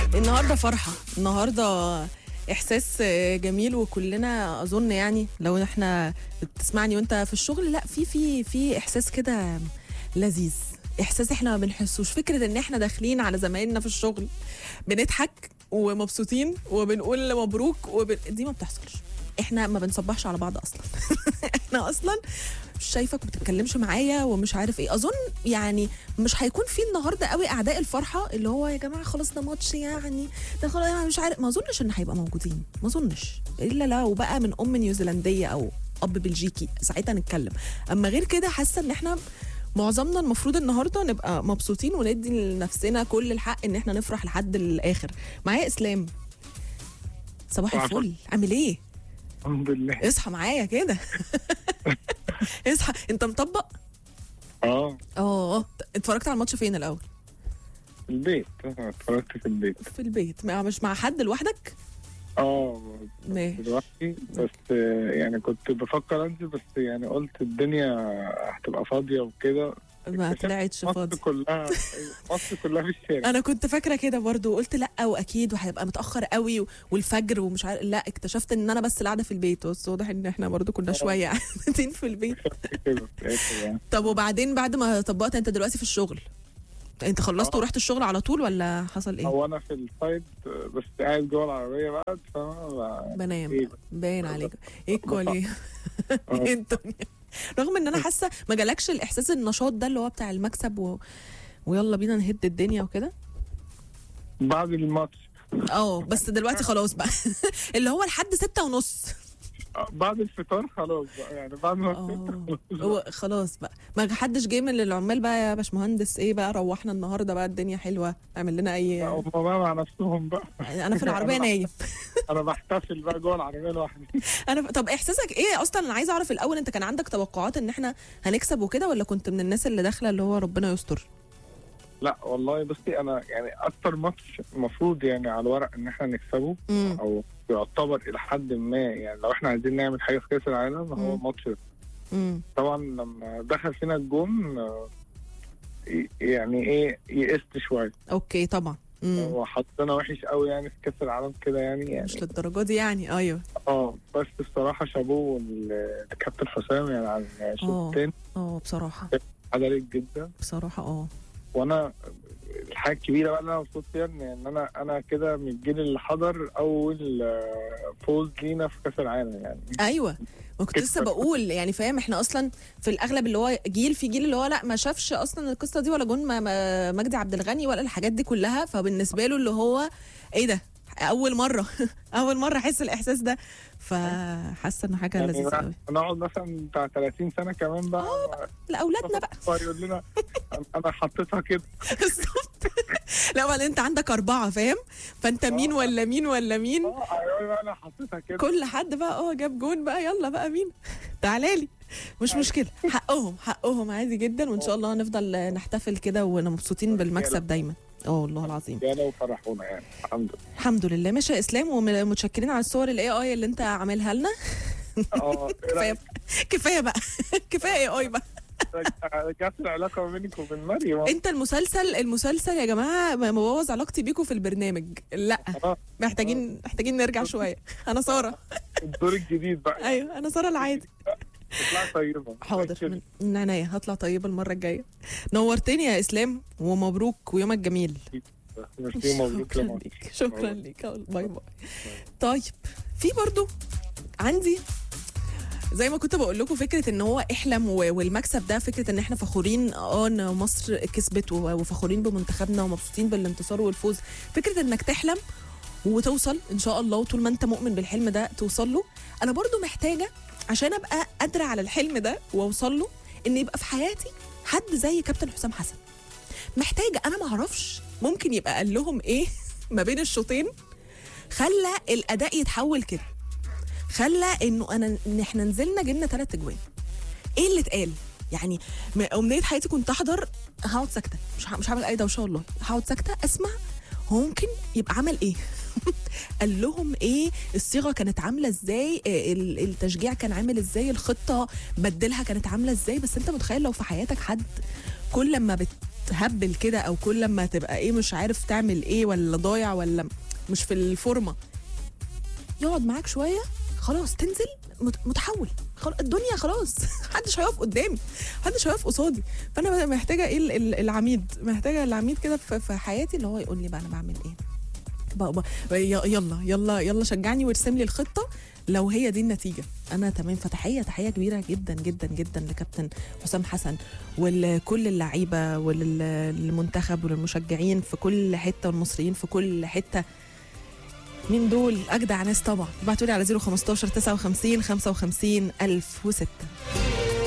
النهارده فرحه النهارده احساس جميل وكلنا اظن يعني لو احنا بتسمعني وانت في الشغل لا في في في احساس كده لذيذ احساس احنا ما بنحسوش فكره ان احنا داخلين على زمايلنا في الشغل بنضحك ومبسوطين وبنقول مبروك وب... دي ما بتحصلش احنا ما بنصبحش على بعض اصلا احنا اصلا مش شايفك وبتتكلمش معايا ومش عارف ايه اظن يعني مش هيكون في النهارده قوي اعداء الفرحه اللي هو يا جماعه خلاص ده ماتش يعني ده خلاص يعني مش عارف ما اظنش ان هيبقى موجودين ما اظنش الا لو بقى من ام نيوزيلنديه او اب بلجيكي ساعتها نتكلم اما غير كده حاسه ان احنا معظمنا المفروض النهارده نبقى مبسوطين وندي لنفسنا كل الحق ان احنا نفرح لحد الاخر معايا اسلام صباح صباح الفل عامل ايه الحمد لله اصحى معايا كده اصحى انت مطبق اه اه اتفرجت على الماتش فين الاول في البيت أنا اتفرجت في البيت في البيت ما- مش مع حد لوحدك اه ماشي دلوقتي بس آه، يعني كنت بفكر انزل بس يعني قلت الدنيا هتبقى فاضيه وكده ما اكتشفت طلعتش مصر فاضي كلها مصر كلها في الشارع انا كنت فاكره كده برضو قلت لا واكيد وهيبقى متاخر قوي و- والفجر ومش عارف لا اكتشفت ان انا بس اللي قاعده في البيت بس واضح ان احنا برضو كنا شويه قاعدين في البيت كده في الآخر يعني. طب وبعدين بعد ما طبقت انت دلوقتي في الشغل انت خلصت آه. ورحت الشغل على طول ولا حصل ايه هو انا في السايد آه، بس قاعد جوه العربيه بقى فاهمة بنام إيه؟ باين عليك ايه الكولي آه. ايه الدنيا رغم ان انا حاسه ما جالكش الاحساس النشاط ده اللي هو بتاع المكسب و... ويلا بينا نهد الدنيا وكده بعد الماتش اه بس دلوقتي خلاص بقى اللي هو لحد ستة ونص آه، بعد الفطار خلاص بقى يعني بعد ما اه الفطار هو خلاص بقى ما حدش جه من العمال بقى يا باشمهندس ايه بقى روحنا النهارده بقى الدنيا حلوه اعمل لنا اي هم بقى مع نفسهم بقى انا في العربيه نايم انا بحتفل بقى جوه العربيه لوحدي انا طب احساسك ايه اصلا انا عايزه اعرف الاول انت كان عندك توقعات ان احنا هنكسب وكده ولا كنت من الناس اللي داخله اللي هو ربنا يستر لا والله بصي انا يعني اكتر ماتش المفروض يعني على الورق ان احنا نكسبه امم او يعتبر الى حد ما يعني لو احنا عايزين نعمل حاجه في كاس العالم هو مم. الماتش ده. امم طبعا لما دخل فينا الجون آه، يعني ايه يئست شويه اوكي طبعا امم هو حطنا وحش قوي يعني في كاس العالم كده يعني مش يعني للدرجه دي يعني ايوه اه بس الصراحه شابوه للكابتن حسام يعني على الشوط آه. الثاني اه بصراحه عدلت جدا بصراحه اه وانا الحاجه الكبيره بقى اللي انا مبسوط فيها ان إن انا انا كده من الجيل اللي حضر اول آه، فوز لينا في كاس العالم يعني ايوه ما كنت لسه كده. بقول يعني فاهم احنا اصلا في الاغلب اللي هو جيل في جيل اللي هو لا ما شافش اصلا القصه دي ولا جون ما- ما- مجدي عبد الغني ولا الحاجات دي كلها فبالنسبه له اللي هو ايه ده اول مره اول مره احس الاحساس ده فحاسه انه حاجه يعني لذيذه قوي نقعد مثلا بتاع 30 سنه كمان بقى لاولادنا بقى هو يقول لنا أنا- انا حطيتها كده بالظبط لا ولا انت عندك اربعه فاهم فانت مين ولا مين ولا مين اه أيوة بقى انا حطيتها كده كل حد بقى اه جاب جون بقى يلا بقى مين تعالى لي مش مشكله حقهم حقهم عادي جدا وان شاء الله هنفضل نحتفل كده ومبسوطين بالمكسب دايما اه والله العظيم يا لو فرحونا يعني الحمد لله الحمد لله ماشي يا اسلام ومتشكرين على الصور الاي اي اللي انت عاملها لنا اه إيه كفايه رأيك؟ كفايه بقى كفايه اي اي بقى جت العلاقه ما بينك وبين مريم انت المسلسل المسلسل يا جماعه مبوظ علاقتي بيكم في البرنامج لا آه، محتاجين محتاجين نرجع شويه انا ساره الدور الجديد بقى ايوه انا ساره العادي تطلع طيبه حاضر من- من عينيا هطلع طيبه المره الجايه نورتني يا اسلام ومبروك ويومك جميل ميرسي مبروك شكرا لمصر. ليك شكرا ليك باي باي طيب في برضو عندي زي ما كنت بقول لكم فكره ان هو احلم و- والمكسب ده فكره ان احنا فخورين اه ان مصر كسبت و- وفخورين بمنتخبنا ومبسوطين بالانتصار والفوز فكره انك تحلم وتوصل ان شاء الله وطول ما انت مؤمن بالحلم ده توصل له انا برضو محتاجه عشان ابقى قادره على الحلم ده واوصل له ان يبقى في حياتي حد زي كابتن حسام حسن محتاجه انا ما اعرفش ممكن يبقى قال لهم ايه ما بين الشوطين خلى الاداء يتحول كده خلى انه انا ان احنا نزلنا جبنا ثلاث اجوان ايه اللي اتقال يعني م- امنيه حياتي كنت احضر هقعد ساكته مش ه- مش هعمل اي دوشه والله هقعد ساكته اسمع هو ممكن يبقى عمل ايه قال لهم ايه الصيغه كانت عامله ازاي آه، ال- التشجيع كان عامل ازاي الخطه بدلها كانت عامله ازاي بس انت متخيل لو في حياتك حد كل ما تهبل كده او كل لما تبقى ايه مش عارف تعمل ايه ولا ضايع ولا مش في الفورمه يقعد معاك شويه خلاص تنزل مت- متحول خلاص الدنيا خلاص محدش هيقف قدامي محدش هيقف قصادي فانا بقى محتاجه ايه ال- ال- العميد محتاجه العميد كده في في حياتي اللي هو يقول لي بقى انا بعمل ايه بقى بقى ي- يلا يلا يلا شجعني وارسم لي الخطه لو هي دي النتيجه انا تمام فتحيه تحيه كبيره جدا جدا جدا لكابتن حسام حسن ولكل اللعيبه وللمنتخب وللمشجعين في كل حته والمصريين في كل حته مين دول اجدع ناس طبعا ابعتوا لي على 015 59 55 1006